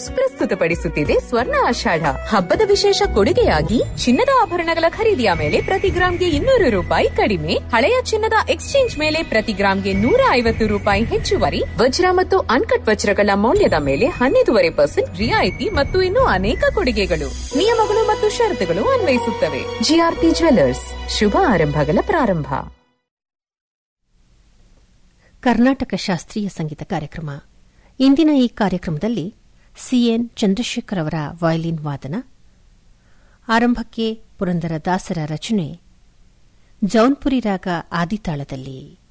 ಪ್ರಸ್ತುತಪಡಿಸುತ್ತಿದೆ ಸ್ವರ್ಣ ಆಷಾಢ ಹಬ್ಬದ ವಿಶೇಷ ಕೊಡುಗೆಯಾಗಿ ಚಿನ್ನದ ಆಭರಣಗಳ ಖರೀದಿಯ ಮೇಲೆ ಪ್ರತಿ ಗ್ರಾಂಗೆ ಇನ್ನೂರು ರೂಪಾಯಿ ಕಡಿಮೆ ಹಳೆಯ ಚಿನ್ನದ ಎಕ್ಸ್ಚೇಂಜ್ ಮೇಲೆ ಪ್ರತಿ ಗ್ರಾಂಗೆ ನೂರ ಐವತ್ತು ರೂಪಾಯಿ ಹೆಚ್ಚುವರಿ ವಜ್ರ ಮತ್ತು ಅನ್ಕಟ್ ವಜ್ರಗಳ ಮೌಲ್ಯದ ಮೇಲೆ ಹನ್ನೆರಡೂವರೆ ಪರ್ಸೆಂಟ್ ರಿಯಾಯಿತಿ ಮತ್ತು ಇನ್ನೂ ಅನೇಕ ಕೊಡುಗೆಗಳು ನಿಯಮಗಳು ಮತ್ತು ಷರತ್ತುಗಳು ಅನ್ವಯಿಸುತ್ತವೆ ಜಿಆರ್ಪಿ ಜ್ವೆಲ್ಲರ್ಸ್ ಶುಭ ಆರಂಭಗಳ ಪ್ರಾರಂಭ ಕರ್ನಾಟಕ ಶಾಸ್ತ್ರೀಯ ಸಂಗೀತ ಕಾರ್ಯಕ್ರಮ ಇಂದಿನ ಈ ಕಾರ್ಯಕ್ರಮದಲ್ಲಿ ಸಿಎನ್ ಚಂದ್ರಶೇಖರ್ ಅವರ ವಯಲಿನ್ ವಾದನ ಆರಂಭಕ್ಕೆ ಪುರಂದರ ದಾಸರ ರಚನೆ ಜೌನ್ಪುರಿ ರಾಗ ಆದಿತಾಳದಲ್ಲಿ